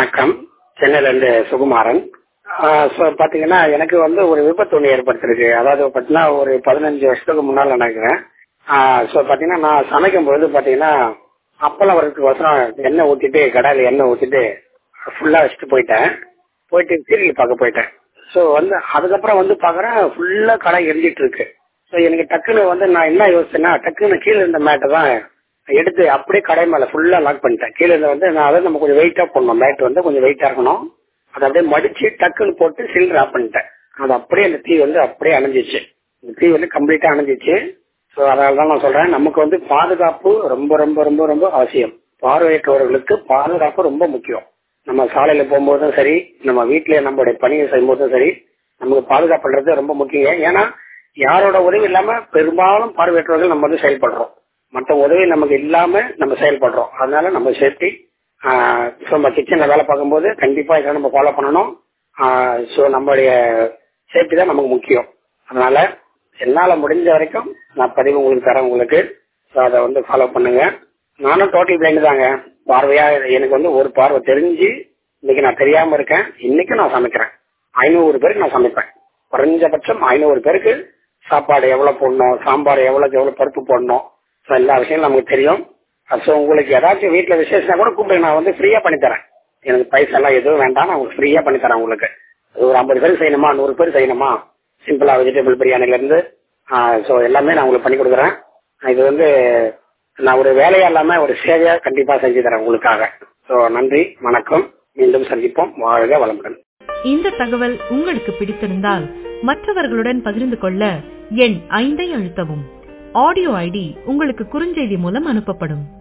வணக்கம் சென்னையிலேருந்து சுகுமாரன் ஸோ பார்த்தீங்கன்னா எனக்கு வந்து ஒரு விபத்து ஒன்று ஏற்படுத்திருக்கு அதாவது பார்த்தீங்கன்னா ஒரு பதினஞ்சு வருஷத்துக்கு முன்னால் நினைக்கிறேன் ஸோ பார்த்தீங்கன்னா நான் சமைக்கும் பொழுது பார்த்தீங்கன்னா அப்பளம் வரதுக்கு வசரம் எண்ணெய் ஊற்றிட்டு கடாயில் எண்ணெய் ஊற்றிட்டு ஃபுல்லாக வச்சுட்டு போயிட்டேன் போயிட்டு சீரியல் பார்க்க போயிட்டேன் ஸோ வந்து அதுக்கப்புறம் வந்து பார்க்குறேன் ஃபுல்லாக கடை எரிஞ்சிட்டு இருக்கு ஸோ எனக்கு டக்குன்னு வந்து நான் என்ன யோசிச்சேன்னா டக்குன்னு கீழே இருந்த மேட்டை தான் எடுத்து அப்படியே கடை மேலே ஃபுல்லாக லாக் பண்ணிட்டேன் கீழே இருந்த வந்து நான் அதை நம்ம கொஞ்சம் வெயிட்டாக போடணும் மேட் வந்து கொஞ்சம் வெயிட்டாக இருக்கணும் அதை அப்படியே மடிச்சு டக்குன்னு போட்டு சிலிண்டர் ஆஃப் பண்ணிட்டேன் அது அப்படியே அந்த தீ வந்து அப்படியே அணைஞ்சிச்சு இந்த தீ வந்து கம்ப்ளீட்டாக அணைஞ்சிச்சு ஸோ அதனால தான் நான் சொல்றேன் நமக்கு வந்து பாதுகாப்பு ரொம்ப ரொம்ப ரொம்ப ரொம்ப அவசியம் பார்வையற்றவர்களுக்கு பாதுகாப்பு ரொம்ப முக்கியம் நம்ம சாலையில போகும்போதும் சரி நம்ம வீட்டிலேயே நம்மளுடைய பணியை செய்யும்போதும் சரி நமக்கு பாதுகாப்புன்றது ரொம்ப முக்கியம் ஏன்னா யாரோட உதவி இல்லாம பெரும்பாலும் பார்வையற்றவர்கள் நம்ம வந்து செயல்படுறோம் மற்ற உதவி நமக்கு இல்லாம நம்ம செயல்படுறோம் அதனால நம்ம சேஃப்டி ஸோ நம்ம கிச்சன்ல வேலை பார்க்கும்போது கண்டிப்பா இதை நம்ம ஃபாலோ பண்ணணும் ஸோ நம்மளுடைய சேஃப்டி தான் நமக்கு முக்கியம் அதனால என்னால முடிஞ்ச வரைக்கும் நான் பதிவு உங்களுக்கு தரேன் உங்களுக்கு ஸோ அதை வந்து ஃபாலோ பண்ணுங்க நானும் டோட்டல் பிளைண்ட் தாங்க பார்வையா எனக்கு வந்து ஒரு பார்வை தெரிஞ்சு இன்னைக்கு நான் தெரியாம இருக்கேன் இன்னைக்கு நான் சமைக்கிறேன் ஐநூறு பேருக்கு நான் சமைப்பேன் குறைஞ்சபட்சம் ஐநூறு பேருக்கு சாப்பாடு எவ்வளவு போடணும் சாம்பார் எவ்வளவுக்கு எவ்வளவு பருப்பு போடணும் ஸோ எல்லா விஷயங்களும் நமக்கு தெரியும் ஸோ உங்களுக்கு ஏதாச்சும் வீட்டில் விசேஷம்னா கூட கூப்பிட்டு நான் வந்து ஃப்ரீயா பண்ணி தரேன் எனக்கு பைசா எல்லாம் எதுவும் வேண்டாம் நான் உங்களுக்கு ஃப்ரீயா பண்ணி தரேன் உங்களுக்கு ஒரு ஐம்பது பேர் செய்யணுமா நூறு பேர் செய்யணுமா சிம்பிளா வெஜிடபிள் பிரியாணில இருந்து ஸோ எல்லாமே நான் உங்களுக்கு பண்ணி கொடுக்குறேன் இது வந்து நான் ஒரு வேலையா இல்லாம ஒரு சேவையா கண்டிப்பா செஞ்சு தரேன் உங்களுக்காக ஸோ நன்றி வணக்கம் மீண்டும் சந்திப்போம் வாழ்க வளமுடன் இந்த தகவல் உங்களுக்கு பிடித்திருந்தால் மற்றவர்களுடன் பகிர்ந்து கொள்ள எண் ஐந்தை அழுத்தவும் ஆடியோ ஐடி உங்களுக்கு குறுஞ்செய்தி மூலம் அனுப்பப்படும்